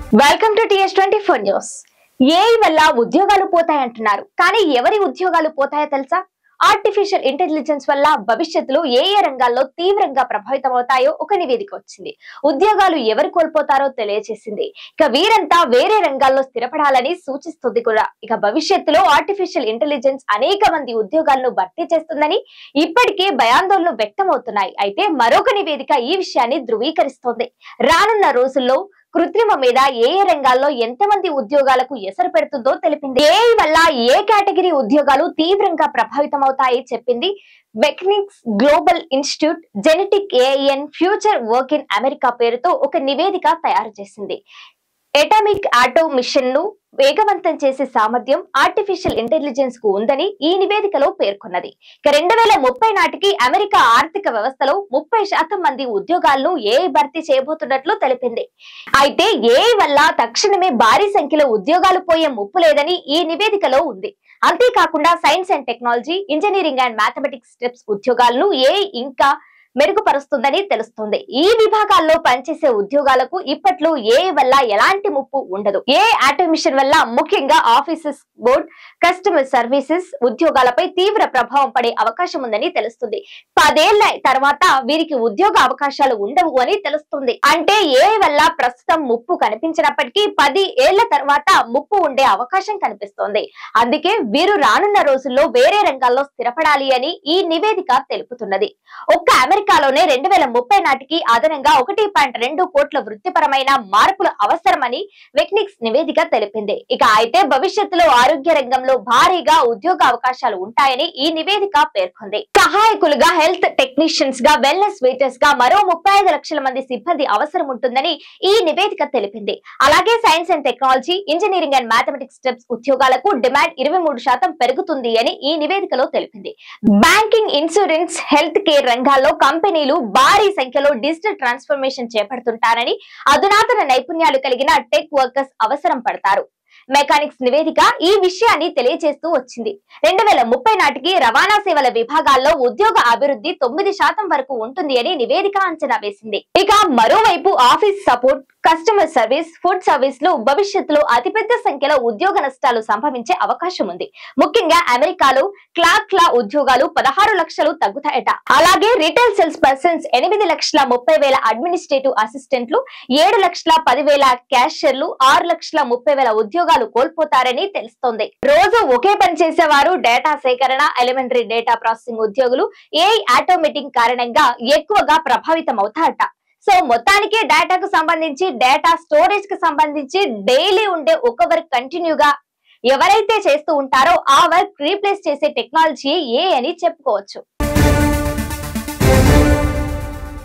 welcome to TS twenty four news AI వల్ల ఉద్యోగాలు పోతాయంటున్నారు కానీ ఎవరి ఉద్యోగాలు పోతాయో తెలుసా ఆర్టిఫిషియల్ ఇంటెలిజెన్స్ వల్ల భవిష్యత్తులో ఏ ఏ రంగాల్లో తీవ్రంగా ప్రభావితం అవుతాయో ఒక నివేదిక వచ్చింది ఉద్యోగాలు ఎవరు కోల్పోతారో తెలియజేసింది ఇక వీరంతా వేరే రంగాల్లో స్థిరపడాలని సూచిస్తుంది కూడా ఇక భవిష్యత్తులో ఆర్టిఫిషియల్ ఇంటెలిజెన్స్ అనేక మంది ఉద్యోగాలను భర్తీ చేస్తుందని ఇప్పటికే భయాందోళనలు వ్యక్తమవుతున్నాయి అయితే మరొక నివేదిక ఈ విషయాన్ని ధృవీకరిస్తోంది రానున్న రోజుల్లో కృత్రిమ మీద ఏ ఏ రంగాల్లో ఎంతమంది ఉద్యోగాలకు ఎసరు పెడుతుందో తెలిపింది ఏఐ వల్ల ఏ కేటగిరీ ఉద్యోగాలు తీవ్రంగా ప్రభావితమవుతాయి చెప్పింది McKinsey global institute genetic AI and future work in America పేరుతో ఒక నివేదిక తయారు చేసింది ఎటమిక్ ఆటో మిషన్ ను వేగవంతం చేసే సామర్థ్యం ఆర్టిఫిషియల్ ఇంటెలిజెన్స్ కు ఉందని ఈ నివేదికలో పేర్కొన్నది ఇక రెండు వేల ముప్పై నాటికి అమెరికా ఆర్థిక వ్యవస్థలో ముప్పై శాతం మంది ఉద్యోగాలను ఏఐ భర్తీ చేయబోతున్నట్లు తెలిపింది అయితే ఏఐ వల్ల తక్షణమే భారీ సంఖ్యలో ఉద్యోగాలు పోయే ముప్పు లేదని ఈ నివేదికలో ఉంది అంతేకాకుండా science and technology engineering and mathematics steps ఉద్యోగాలను ఏఐ ఇంకా మెరుగుపరుస్తుందని తెలుస్తుంది ఈ విభాగాల్లో పనిచేసే ఉద్యోగాలకు ఇప్పట్లో ఏ వల్ల ఎలాంటి ముప్పు ఉండదు ఏ ఆటోమిషన్ వల్ల ముఖ్యంగా ఆఫీసెస్ బోర్డ్ కస్టమర్ సర్వీసెస్ ఉద్యోగాలపై తీవ్ర ప్రభావం పడే అవకాశం ఉందని తెలుస్తుంది పదేళ్ల తర్వాత వీరికి ఉద్యోగ అవకాశాలు ఉండవు అని తెలుస్తుంది అంటే ఏ వల్ల ప్రస్తుతం ముప్పు కనిపించినప్పటికీ పది ఏళ్ల తర్వాత ముప్పు ఉండే అవకాశం కనిపిస్తోంది అందుకే వీరు రానున్న రోజుల్లో వేరే రంగాల్లో స్థిరపడాలి అని ఈ నివేదిక తెలుపుతున్నది ఒక్క అమెరికాలోనే రెండు వేల ముప్పై నాటికి అదనంగా ఒకటి పాయింట్ రెండు కోట్ల వృత్తిపరమైన మార్పులు అవసరమని వెక్నిక్స్ నివేదిక తెలిపింది ఇక అయితే భవిష్యత్తులో ఆరోగ్య రంగంలో భారీగా ఉద్యోగ అవకాశాలు ఉంటాయని ఈ నివేదిక పేర్కొంది సహాయకులుగా హెల్త్ టెక్నీషియన్స్ గా వెల్నెస్ వెయిటర్స్ గా మరో ముప్పై ఐదు లక్షల మంది సిబ్బంది అవసరం ఉంటుందని ఈ నివేదిక తెలిపింది అలాగే science and technology engineering and mathematics steps ఉద్యోగాలకు డిమాండ్ ఇరవై మూడు శాతం పెరుగుతుంది అని ఈ నివేదికలో తెలిపింది బ్యాంకింగ్ ఇన్సూరెన్స్ హెల్త్ కేర్ రంగాల్లో కంపెనీలు భారీ సంఖ్యలో డిజిటల్ ట్రాన్స్ఫర్మేషన్ చేపడుతుంటారని అధునాతన నైపుణ్యాలు కలిగిన టెక్ వర్కర్స్ అవసరం పడతారు మెకానిక్స్ నివేదిక ఈ విషయాన్ని తెలియజేస్తూ వచ్చింది రెండు వేల ముప్పై నాటికి రవాణా సేవల విభాగాల్లో ఉద్యోగ అభివృద్ధి తొమ్మిది శాతం వరకు ఉంటుంది అని నివేదిక అంచనా వేసింది ఇక మరోవైపు office support customer service food service లో భవిష్యత్తులో అతిపెద్ద సంఖ్యలో ఉద్యోగ నష్టాలు సంభవించే అవకాశం ఉంది ముఖ్యంగా అమెరికాలో క్లాక్ లా ఉద్యోగాలు పదహారు లక్షలు తగ్గుతాయట అలాగే రిటైల్ సేల్స్ పర్సన్స్ ఎనిమిది లక్షల ముప్పై వేల అడ్మినిస్ట్రేటివ్ అసిస్టెంట్లు ఏడు లక్షల పదివేల క్యాషియర్లు ఆరు లక్షల ముప్పై వేల ఉద్యోగాలు కోల్పోతారని తెలుస్తోంది రోజు ఒకే పని చేసేవారు డేటా సేకరణ ఎలిమెంటరీ డేటా ప్రాసెసింగ్ ఉద్యోగులు ఏఐ ఆటోమేటింగ్ కారణంగా ఎక్కువగా ప్రభావితం అవుతారట సో మొత్తానికి డేటాకు సంబంధించి డేటా స్టోరేజ్ కి సంబంధించి డైలీ ఉండే ఒక వర్క్ కంటిన్యూగా ఎవరైతే చేస్తూ ఉంటారో ఆ వర్క్ రీప్లేస్ చేసే టెక్నాలజీ ఏ అని చెప్పుకోవచ్చు